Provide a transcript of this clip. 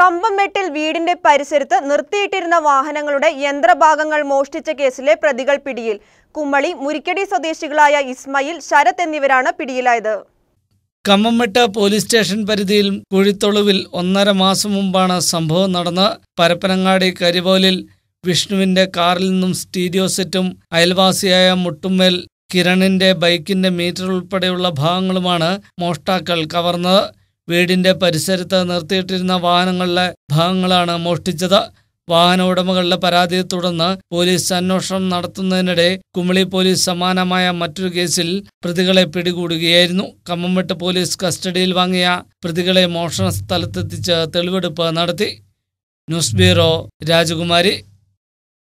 കമ്പംമെട്ടിൽ വീടിന്റെ പരിസരത്ത് നിർത്തിയിട്ടിരുന്ന വാഹനങ്ങളുടെ യന്ത്രഭാഗങ്ങൾ മോഷ്ടിച്ച കേസിലെ പ്രതികൾ പിടിയിൽ കുമ്മളി മുരിക്കടി സ്വദേശികളായ ഇസ്മയിൽ ശരത് എന്നിവരാണ് പിടിയിലായത് കമ്മംമെട്ട് പോലീസ് സ്റ്റേഷൻ പരിധിയിൽ കുഴിത്തൊളുവിൽ ഒന്നര മാസം മുമ്പാണ് സംഭവം നടന്ന് പരപ്പനങ്ങാടി കരിപോലിൽ വിഷ്ണുവിന്റെ കാറിൽ നിന്നും സ്റ്റീരിയോ സെറ്റും അയൽവാസിയായ മുട്ടുമ്മേൽ കിരണിന്റെ ബൈക്കിന്റെ മീറ്റർ ഉൾപ്പെടെയുള്ള ഭാഗങ്ങളുമാണ് മോഷ്ടാക്കൾ കവർന്നത് വീടിന്റെ പരിസരത്ത് നിർത്തിയിട്ടിരുന്ന വാഹനങ്ങളിലെ ഭാഗങ്ങളാണ് മോഷ്ടിച്ചത് വാഹന ഉടമകളുടെ പരാതിയെ തുടർന്ന് പോലീസ് അന്വേഷണം നടത്തുന്നതിനിടെ കുമളി പോലീസ് സമാനമായ മറ്റൊരു കേസിൽ പ്രതികളെ പിടികൂടുകയായിരുന്നു കമ്മംമെട്ട് പോലീസ് കസ്റ്റഡിയിൽ വാങ്ങിയ പ്രതികളെ മോഷണ സ്ഥലത്തെത്തിച്ച് തെളിവെടുപ്പ് നടത്തി ന്യൂസ് ബ്യൂറോ രാജകുമാരി